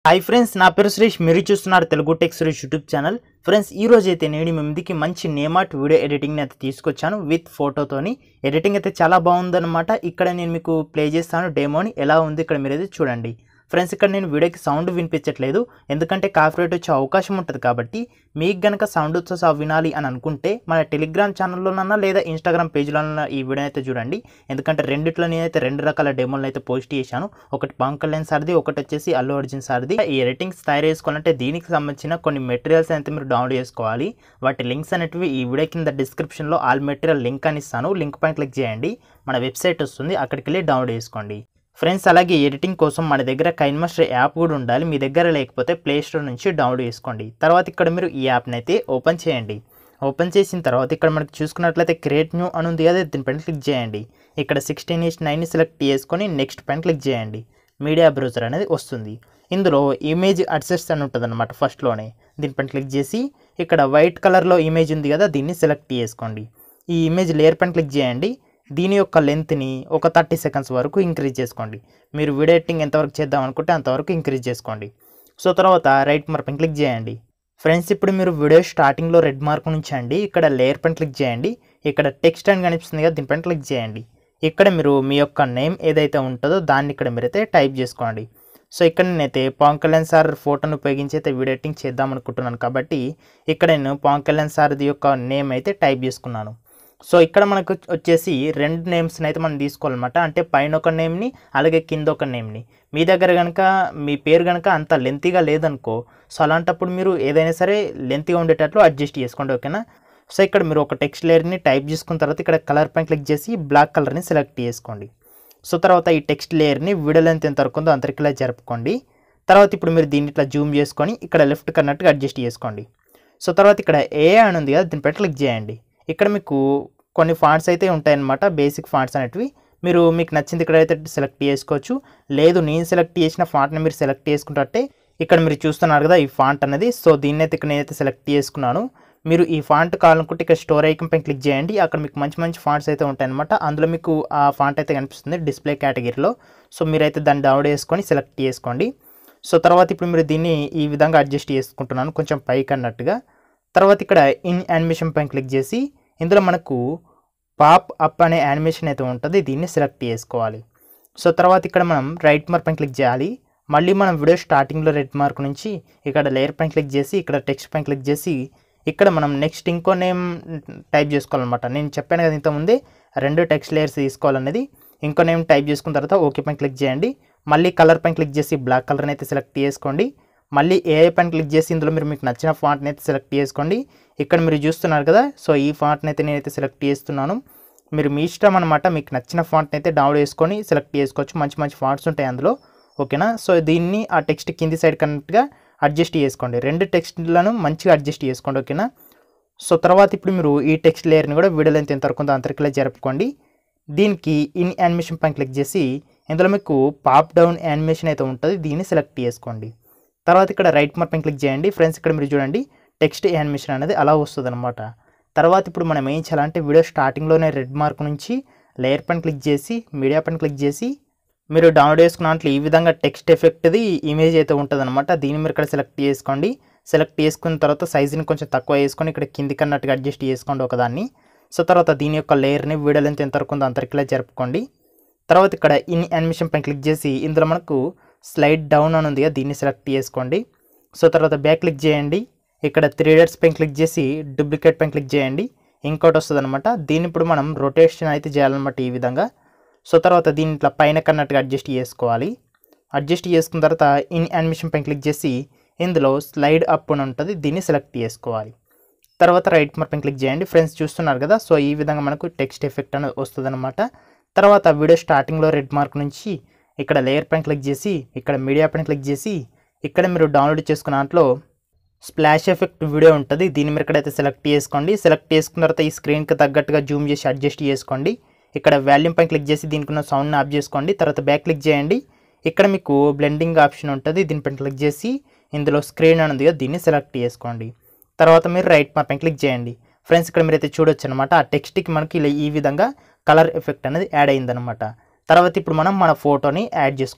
hi friends నా పేరు సురేష్ మీరు చూస్తున్నారు Telugu tech Suresh YouTube channel friends ఈ రోజు అయితే నేను మీ ముందుకి మంచి నేమాట్ వీడియో ఎడిటింగ్ని అయితే తీసుకొచ్చాను విత్ ఫోటోతోని ఎడిటింగ్ అయితే చాలా బాగుందన్నమాట ఇక్కడ నేను మీకు ప్లే చేస్తాను డెమోని ఎలా ఉంది ఇక్కడ మీరు అయితే చూడండి ఫ్రెండ్స్ ఇక్కడ నేను వీడియోకి సౌండ్ వినిపించట్లేదు ఎందుకంటే కాపీరైట్ వచ్చే అవకాశం ఉంటుంది కాబట్టి మీకు గనక సౌండ్తో సహా వినాలి అని అనుకుంటే మన టెలిగ్రామ్ ఛానల్లోనన్నా లేదా ఇన్స్టాగ్రామ్ పేజ్లోనన్నా ఈ వీడియో అయితే చూడండి ఎందుకంటే రెండిట్లో నేనైతే రెండు రకాల డెమోలు అయితే పోస్ట్ చేశాను ఒకటి పవన్ కళ్యాణ్ సార్ది ఒకటి వచ్చేసి అల్లు అర్జున్ సార్ది ఈ ఎడిటింగ్స్ తయారు చేసుకోవాలంటే దీనికి సంబంధించిన కొన్ని మెటీరియల్స్ అయితే మీరు డౌన్లోడ్ చేసుకోవాలి వాటి లింక్స్ అనేటివి ఈ వీడియో కింద డిస్క్రిప్షన్లో ఆల్ మెటీరియల్ లింక్ అని ఇస్తాను లింక్ పైన క్లిక్ చేయండి మన వెబ్సైట్ వస్తుంది అక్కడికి వెళ్ళి డౌన్లోడ్ చేసుకోండి ఫ్రెండ్స్ అలాగే ఎడిటింగ్ కోసం మన దగ్గర కైన్ మాస్టర్ యాప్ కూడా ఉండాలి మీ దగ్గర లేకపోతే ప్లే స్టోర్ నుంచి డౌన్లోడ్ చేసుకోండి తర్వాత ఇక్కడ మీరు ఈ యాప్ని అయితే ఓపెన్ చేయండి ఓపెన్ చేసిన తర్వాత ఇక్కడ మనకి చూసుకున్నట్లయితే క్రియేట్ న్యూ అని ఉంది కదా దీనిపైన క్లిక్ చేయండి ఇక్కడ సిక్స్టీన్ ఈస్ నైన్ సెలెక్ట్ చేసుకొని నెక్స్ట్ పైన క్లిక్ చేయండి మీడియా బ్రౌజర్ అనేది వస్తుంది ఇందులో ఇమేజ్ అడ్జస్ట్ అని ఉంటుంది అనమాట ఫస్ట్లోనే దీనిపైన క్లిక్ చేసి ఇక్కడ వైట్ కలర్లో ఇమేజ్ ఉంది కదా దీన్ని సెలెక్ట్ చేసుకోండి ఈ ఇమేజ్ లేయర్ పైన క్లిక్ చేయండి దీని యొక్క లెంత్ని ఒక థర్టీ సెకండ్స్ వరకు ఇంక్రీజ్ చేసుకోండి మీరు వీడియో ఎడిటింగ్ ఎంతవరకు చేద్దాం అనుకుంటే అంతవరకు ఇంక్రీజ్ చేసుకోండి సో తర్వాత రైట్ మార్క్ పైన క్లిక్ చేయండి ఫ్రెండ్స్ ఇప్పుడు మీరు వీడియో స్టార్టింగ్లో రెడ్ మార్క్ నుంచి అండి ఇక్కడ లేయర్ పైన క్లిక్ చేయండి ఇక్కడ టెక్స్ట్ అని కనిపిస్తుంది కదా దీనిపైన క్లిక్ చేయండి ఇక్కడ మీరు మీ యొక్క నేమ్ ఏదైతే ఉంటుందో దాన్ని ఇక్కడ మీరైతే టైప్ చేసుకోండి సో ఇక్కడ నేనైతే పవన్ కళ్యాణ్ సార్ ఫోటోను ఉపయోగించి అయితే వీడియో ఎడిటింగ్ చేద్దాం అనుకుంటున్నాను కాబట్టి ఇక్కడ నేను పవన్ కళ్యాణ్ సార్ది యొక్క నేమ్ అయితే టైప్ చేసుకున్నాను సో ఇక్కడ మనకు వచ్చేసి రెండు నేమ్స్ని అయితే మనం తీసుకోవాలన్నమాట అంటే పైన ఒక నేమ్ని అలాగే కింద ఒక నేమ్ని మీ దగ్గర కనుక మీ పేరు కనుక అంత లెంతీగా లేదనుకో సో అలాంటప్పుడు మీరు ఏదైనా సరే లెంతీగా ఉండేటట్లు అడ్జస్ట్ చేసుకోండి ఓకేనా సో ఇక్కడ మీరు ఒక టెక్స్ట్ లేయర్ని టైప్ చేసుకున్న తర్వాత ఇక్కడ కలర్ పైన క్లిక్ చేసి బ్లాక్ కలర్ని సెలెక్ట్ చేసుకోండి సో తర్వాత ఈ టెక్స్ట్ లేయర్ని వీడియో లెంత్ ఎంత వరకు ఉందో అంతరికిలా జరుపుకోండి తర్వాత ఇప్పుడు మీరు దీన్ని ఇట్లా జూమ్ చేసుకొని ఇక్కడ లెఫ్ట్ కన్నట్టుగా అడ్జస్ట్ చేసుకోండి సో తర్వాత ఇక్కడ ఏ అని ఉంది కదా దీనిపై క్లిక్ చేయండి ఇక్కడ మీకు కొన్ని ఫాంట్స్ అయితే ఉంటాయన్నమాట బేసిక్ ఫాంట్స్ అనేటివి మీరు మీకు నచ్చింది ఇక్కడైతే సెలెక్ట్ చేసుకోవచ్చు లేదు నేను సెలెక్ట్ చేసిన ఫాంట్ని మీరు సెలెక్ట్ చేసుకుంటే ఇక్కడ మీరు చూస్తున్నారు కదా ఈ ఫాంట్ అనేది సో దీన్ని అయితే ఇక్కడ నేనైతే సెలెక్ట్ చేసుకున్నాను మీరు ఈ ఫాంట్ కావాలనుకుంటే ఇక్కడ స్టోర్ ఐకన్ పైన క్లిక్ చేయండి అక్కడ మీకు మంచి మంచి ఫాంట్స్ అయితే ఉంటాయన్నమాట అందులో మీకు ఆ ఫాంట్ అయితే కనిపిస్తుంది డిస్ప్లే కేటగిరీలో సో మీరైతే దాన్ని డౌన్లోడ్ చేసుకొని సెలెక్ట్ చేసుకోండి సో తర్వాత ఇప్పుడు మీరు దీన్ని ఈ విధంగా అడ్జస్ట్ చేసుకుంటున్నాను కొంచెం పైకి అన్నట్టుగా తర్వాత ఇక్కడ ఇన్ యానిమేషన్ పైన క్లిక్ చేసి ఇందులో మనకు పాప్ అప్ అనే యానిమేషన్ అయితే ఉంటుంది దీన్ని సెలెక్ట్ చేసుకోవాలి సో తర్వాత ఇక్కడ మనం రైట్ మార్క్ పైన క్లిక్ చేయాలి మళ్ళీ మనం వీడియో స్టార్టింగ్లో రెడ్ మార్క్ నుంచి ఇక్కడ లేయర్ పైన క్లిక్ చేసి ఇక్కడ టెక్స్ట్ పైన క్లిక్ చేసి ఇక్కడ మనం నెక్స్ట్ ఇంకో నేమ్ టైప్ చేసుకోవాలన్నమాట నేను చెప్పాను కదా ఇంతకుముందే రెండు టెక్స్ట్ లేయర్స్ తీసుకోవాలనేది ఇంకో నేమ్ టైప్ చేసుకున్న తర్వాత ఓకే పైన క్లిక్ చేయండి మళ్ళీ కలర్ పైన క్లిక్ చేసి బ్లాక్ కలర్ని అయితే సెలెక్ట్ చేసుకోండి మళ్ళీ ఏఐ పైన క్లిక్ చేసి ఇందులో మీరు మీకు నచ్చిన ఫాంట్ని అయితే సెలెక్ట్ చేసుకోండి ఇక్కడ మీరు చూస్తున్నారు కదా సో ఈ ఫాంట్ని అయితే నేనైతే సెలెక్ట్ చేస్తున్నాను మీరు మీ ఇష్టం అనమాట మీకు నచ్చిన ఫాంట్ని అయితే డౌన్లోడ్ చేసుకొని సెలెక్ట్ చేసుకోవచ్చు మంచి మంచి ఫాంట్స్ ఉంటాయి అందులో ఓకేనా సో దీన్ని ఆ టెక్స్ట్ కింది సైడ్ కన్నట్టుగా అడ్జస్ట్ చేసుకోండి రెండు టెక్స్ట్లను మంచిగా అడ్జస్ట్ చేసుకోండి ఓకేనా సో తర్వాత ఇప్పుడు మీరు ఈ టెక్స్ట్ లేయర్ని కూడా వీడియో లెంత్ ఎంత వరకు ఉందో అంతరికిలా జరుపుకోండి దీనికి ఇన్ యానిమేషన్ పైన క్లిక్ చేసి ఇందులో మీకు పాప్ డౌన్ యానిమేషన్ అయితే ఉంటుంది దీన్ని సెలెక్ట్ చేసుకోండి తర్వాత ఇక్కడ రైట్ మార్క్ పైన క్లిక్ చేయండి ఫ్రెండ్స్ ఇక్కడ మీరు చూడండి టెక్స్ట్ యానిమేషన్ అనేది అలా వస్తుంది అనమాట తర్వాత ఇప్పుడు మనం ఏం చేయాలంటే వీడియో స్టార్టింగ్లోనే రెడ్ మార్క్ నుంచి లేయర్ పైన క్లిక్ చేసి మీడియా పైన క్లిక్ చేసి మీరు డౌన్లోడ్ చేసుకున్న దాంట్లో ఈ విధంగా టెక్స్ట్ ఎఫెక్ట్ది ఇమేజ్ అయితే ఉంటుంది అనమాట దీన్ని మీరు ఇక్కడ సెలెక్ట్ చేసుకోండి సెలెక్ట్ చేసుకున్న తర్వాత సైజుని కొంచెం తక్కువ వేసుకొని ఇక్కడ కింది కన్నట్టుగా అడ్జస్ట్ చేసుకోండి ఒకదాన్ని సో తర్వాత దీని యొక్క లేయర్ని వీడియో లెంత్ ఎంత వరకు ఉందో అంతరికిలా జరుపుకోండి తర్వాత ఇక్కడ ఇన్ యానిమేషన్ పైన క్లిక్ చేసి ఇందులో మనకు స్లైడ్ డౌన్ అని ఉంది దీన్ని సెలెక్ట్ చేసుకోండి సో తర్వాత బ్యాక్ క్లిక్ చేయండి ఇక్కడ త్రీ డేట్స్ పైన క్లిక్ చేసి డూప్లికేట్ పైన క్లిక్ చేయండి ఇంకోటి వస్తుంది అనమాట దీన్ని ఇప్పుడు మనం రొటేషన్ అయితే చేయాలన్నమాట ఈ విధంగా సో తర్వాత దీన్ని ఇట్లా పైన కన్నట్టుగా అడ్జస్ట్ చేసుకోవాలి అడ్జస్ట్ చేసుకున్న తర్వాత ఇన్ యానిమేషన్ పైన క్లిక్ చేసి ఇందులో స్లైడ్ అప్ అని ఉంటుంది దీన్ని సెలెక్ట్ చేసుకోవాలి తర్వాత రైట్ మార్క్ పైన క్లిక్ చేయండి ఫ్రెండ్స్ చూస్తున్నారు కదా సో ఈ విధంగా మనకు టెక్స్ట్ ఎఫెక్ట్ అనేది వస్తుంది తర్వాత వీడియో స్టార్టింగ్లో రెడ్ మార్క్ నుంచి ఇక్కడ లేయర్ పైన క్లిక్ చేసి ఇక్కడ మీడియా పైన క్లిక్ చేసి ఇక్కడ మీరు డౌన్లోడ్ చేసుకున్న దాంట్లో స్ప్లాష్ ఎఫెక్ట్ వీడియో ఉంటుంది దీన్ని మీరు ఇక్కడైతే సెలెక్ట్ చేసుకోండి సెలెక్ట్ చేసుకున్న తర్వాత ఈ స్క్రీన్కి తగ్గట్టుగా జూమ్ చేసి అడ్జస్ట్ చేసుకోండి ఇక్కడ వాల్యూమ్ పైన క్లిక్ చేసి దీనికి ఉన్న సౌండ్ని ఆఫ్ చేసుకోండి తర్వాత బ్యాక్ క్లిక్ చేయండి ఇక్కడ మీకు బ్లెండింగ్ ఆప్షన్ ఉంటుంది దీనిపైన క్లిక్ చేసి ఇందులో స్క్రీన్ అనేది కదా దీన్ని సెలెక్ట్ చేసుకోండి తర్వాత మీరు రైట్ మార్క్ పైన క్లిక్ చేయండి ఫ్రెండ్స్ ఇక్కడ మీరైతే చూడొచ్చు అనమాట ఆ టెక్స్ట్కి మనకి ఇలా ఈ విధంగా కలర్ ఎఫెక్ట్ అనేది యాడ్ అయిందనమాట తర్వాత ఇప్పుడు మనం మన ఫోటోని యాడ్ చేసుకుందాం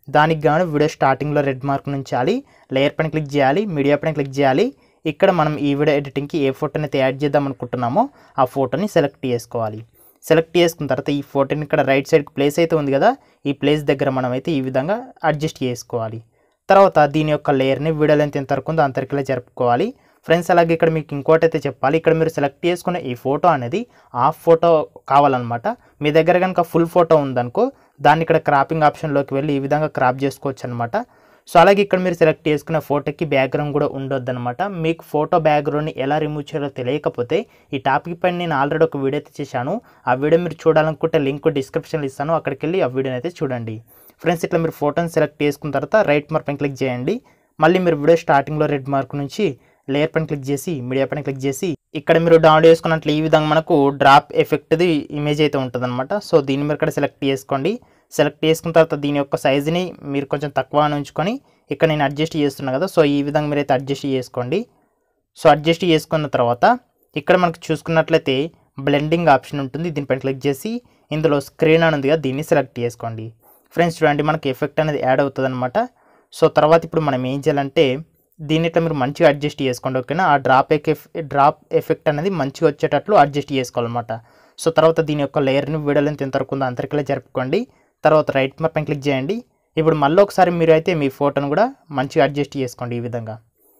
దానికి గాను వీడియో స్టార్టింగ్లో రెడ్ మార్క్ ఉంచాలి లేయర్ పైన క్లిక్ చేయాలి మీడియా పైన క్లిక్ చేయాలి ఇక్కడ మనం ఈ వీడియో ఎడిటింగ్కి ఏ ఫోటోని అయితే యాడ్ చేద్దాం అనుకుంటున్నామో ఆ ఫోటోని సెలెక్ట్ చేసుకోవాలి సెలెక్ట్ చేసుకున్న తర్వాత ఈ ఫోటోని ఇక్కడ రైట్ సైడ్ ప్లేస్ అయితే ఉంది కదా ఈ ప్లేస్ దగ్గర మనం అయితే ఈ విధంగా అడ్జస్ట్ చేసుకోవాలి తర్వాత దీని యొక్క లేయర్ని వీడియో లెంత్ ఎంత వరకు ఉందో అంతరికిలా జరుపుకోవాలి ఫ్రెండ్స్ అలాగే ఇక్కడ మీకు ఇంకోటి అయితే చెప్పాలి ఇక్కడ మీరు సెలెక్ట్ చేసుకున్న ఈ ఫోటో అనేది హాఫ్ ఫోటో కావాలన్నమాట మీ దగ్గర కనుక ఫుల్ ఫోటో ఉందనుకో దాన్ని ఇక్కడ క్రాపింగ్ ఆప్షన్లోకి వెళ్ళి ఈ విధంగా క్రాప్ చేసుకోవచ్చు అనమాట సో అలాగే ఇక్కడ మీరు సెలెక్ట్ చేసుకున్న ఫోటోకి బ్యాక్గ్రౌండ్ కూడా ఉండొద్దు అనమాట మీకు ఫోటో బ్యాక్గ్రౌండ్ని ఎలా రిమూవ్ చేయాలో తెలియకపోతే ఈ టాపిక్ పైన నేను ఆల్రెడీ ఒక వీడియో అయితే చేశాను ఆ వీడియో మీరు చూడాలనుకుంటే లింక్ డిస్క్రిప్షన్లో ఇస్తాను అక్కడికి వెళ్ళి ఆ వీడియోని అయితే చూడండి ఫ్రెండ్స్ ఇట్లా మీరు ఫోటోని సెలెక్ట్ చేసుకున్న తర్వాత రైట్ మార్క్ పైన క్లిక్ చేయండి మళ్ళీ మీరు వీడియో స్టార్టింగ్లో రెడ్ మార్క్ నుంచి లేయర్ పైన క్లిక్ చేసి మీడియా పైన క్లిక్ చేసి ఇక్కడ మీరు డౌన్లోడ్ చేసుకున్నట్లు ఈ విధంగా మనకు డ్రాప్ ఎఫెక్ట్ది ఇమేజ్ అయితే ఉంటుంది అనమాట సో దీన్ని మీరు ఇక్కడ సెలెక్ట్ చేసుకోండి సెలెక్ట్ చేసుకున్న తర్వాత దీని యొక్క సైజుని మీరు కొంచెం తక్కువ ఉంచుకొని ఇక్కడ నేను అడ్జస్ట్ చేస్తున్నాను కదా సో ఈ విధంగా మీరైతే అడ్జస్ట్ చేసుకోండి సో అడ్జస్ట్ చేసుకున్న తర్వాత ఇక్కడ మనకు చూసుకున్నట్లయితే బ్లెండింగ్ ఆప్షన్ ఉంటుంది దీనిపైన క్లిక్ చేసి ఇందులో స్క్రీన్ అని ఉంది కదా దీన్ని సెలెక్ట్ చేసుకోండి ఫ్రెండ్స్ చూడండి మనకి ఎఫెక్ట్ అనేది యాడ్ అవుతుంది అనమాట సో తర్వాత ఇప్పుడు మనం ఏం చేయాలంటే దీన్ని ఇట్లా మీరు మంచిగా అడ్జస్ట్ చేసుకోండి ఓకేనా ఆ డ్రాప్ ఎఫ్ డ్రాప్ ఎఫెక్ట్ అనేది మంచిగా వచ్చేటట్లు అడ్జస్ట్ చేసుకోవాలన్నమాట సో తర్వాత దీని యొక్క లేయర్ని వీడియో లెంత్ ఎంత వరకు ఉందో అంతరికలా జరుపుకోండి తర్వాత రైట్ మార్క్ పైన క్లిక్ చేయండి ఇప్పుడు మళ్ళీ ఒకసారి మీరు అయితే మీ ఫోటోను కూడా మంచిగా అడ్జస్ట్ చేసుకోండి ఈ విధంగా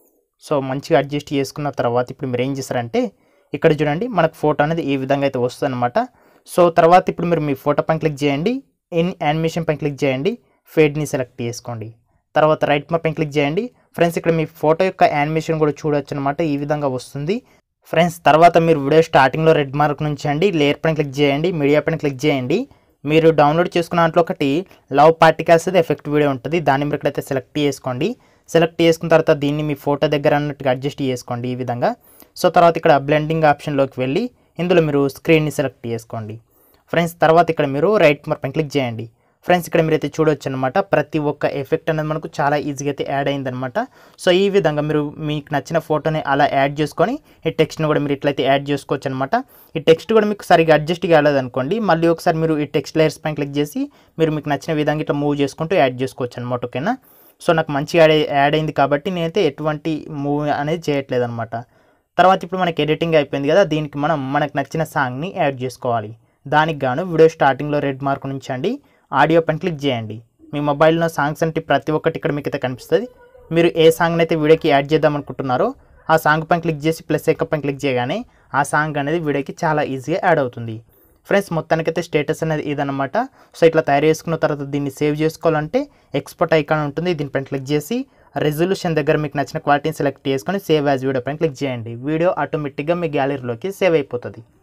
సో మంచిగా అడ్జస్ట్ చేసుకున్న తర్వాత ఇప్పుడు మీరు ఏం చేస్తారంటే ఇక్కడ చూడండి మనకు ఫోటో అనేది ఈ విధంగా అయితే వస్తుంది అనమాట సో తర్వాత ఇప్పుడు మీరు మీ ఫోటో పైన క్లిక్ చేయండి ఇన్ యానిమేషన్ పైన క్లిక్ చేయండి ఫేడ్ని సెలెక్ట్ చేసుకోండి తర్వాత రైట్ మార్క్ పైన క్లిక్ చేయండి ఫ్రెండ్స్ ఇక్కడ మీ ఫోటో యొక్క యానిమేషన్ కూడా చూడొచ్చు అనమాట ఈ విధంగా వస్తుంది ఫ్రెండ్స్ తర్వాత మీరు వీడియో స్టార్టింగ్లో రెడ్ మార్క్ నుంచి అండి లేయర్ పైన క్లిక్ చేయండి మీడియా పైన క్లిక్ చేయండి మీరు డౌన్లోడ్ చేసుకున్న దాంట్లో ఒకటి లవ్ పార్టికల్స్ ఎఫెక్ట్ వీడియో ఉంటుంది దాన్ని మీరు ఇక్కడైతే సెలెక్ట్ చేసుకోండి సెలెక్ట్ చేసుకున్న తర్వాత దీన్ని మీ ఫోటో దగ్గర అన్నట్టుగా అడ్జస్ట్ చేసుకోండి ఈ విధంగా సో తర్వాత ఇక్కడ బ్లెండింగ్ ఆప్షన్లోకి వెళ్ళి ఇందులో మీరు స్క్రీన్ని సెలెక్ట్ చేసుకోండి ఫ్రెండ్స్ తర్వాత ఇక్కడ మీరు రైట్ మార్క్ పైన క్లిక్ చేయండి ఫ్రెండ్స్ ఇక్కడ మీరైతే చూడొచ్చు అనమాట ప్రతి ఒక్క ఎఫెక్ట్ అనేది మనకు చాలా ఈజీగా అయితే యాడ్ అయిందనమాట సో ఈ విధంగా మీరు మీకు నచ్చిన ఫోటోని అలా యాడ్ చేసుకొని ఈ టెక్స్ట్ని కూడా మీరు ఇట్లయితే యాడ్ చేసుకోవచ్చు అనమాట ఈ టెక్స్ట్ కూడా మీకు సరిగా అడ్జస్ట్ కాలేదు అనుకోండి మళ్ళీ ఒకసారి మీరు ఈ టెక్స్ట్ లేయర్స్ పైన క్లిక్ చేసి మీరు మీకు నచ్చిన విధంగా ఇట్లా మూవ్ చేసుకుంటూ యాడ్ చేసుకోవచ్చు అనమాట ఓకేనా సో నాకు మంచిగా యాడ్ యాడ్ అయింది కాబట్టి నేనైతే ఎటువంటి మూవ్ అనేది చేయట్లేదు అనమాట తర్వాత ఇప్పుడు మనకి ఎడిటింగ్ అయిపోయింది కదా దీనికి మనం మనకు నచ్చిన సాంగ్ని యాడ్ చేసుకోవాలి దానికి గాను వీడియో స్టార్టింగ్లో రెడ్ మార్క్ ఉంచండి ఆడియో పైన క్లిక్ చేయండి మీ మొబైల్లో సాంగ్స్ అంటే ప్రతి ఒక్కటి ఇక్కడ మీకు అయితే కనిపిస్తుంది మీరు ఏ సాంగ్ని అయితే వీడియోకి యాడ్ చేద్దాం అనుకుంటున్నారో ఆ సాంగ్ పైన క్లిక్ చేసి ప్లస్ ఎక్క పైన క్లిక్ చేయగానే ఆ సాంగ్ అనేది వీడియోకి చాలా ఈజీగా యాడ్ అవుతుంది ఫ్రెండ్స్ మొత్తానికైతే స్టేటస్ అనేది ఇదన్నమాట సో ఇట్లా తయారు చేసుకున్న తర్వాత దీన్ని సేవ్ చేసుకోవాలంటే ఎక్స్పోర్ట్ ఐకాన్ ఉంటుంది దీనిపైన క్లిక్ చేసి రెజల్యూషన్ దగ్గర మీకు నచ్చిన క్వాలిటీని సెలెక్ట్ చేసుకొని సేవ్ యాజ్ వీడియో పైన క్లిక్ చేయండి వీడియో ఆటోమేటిక్గా మీ గ్యాలరీలోకి సేవ్ అయిపోతుంది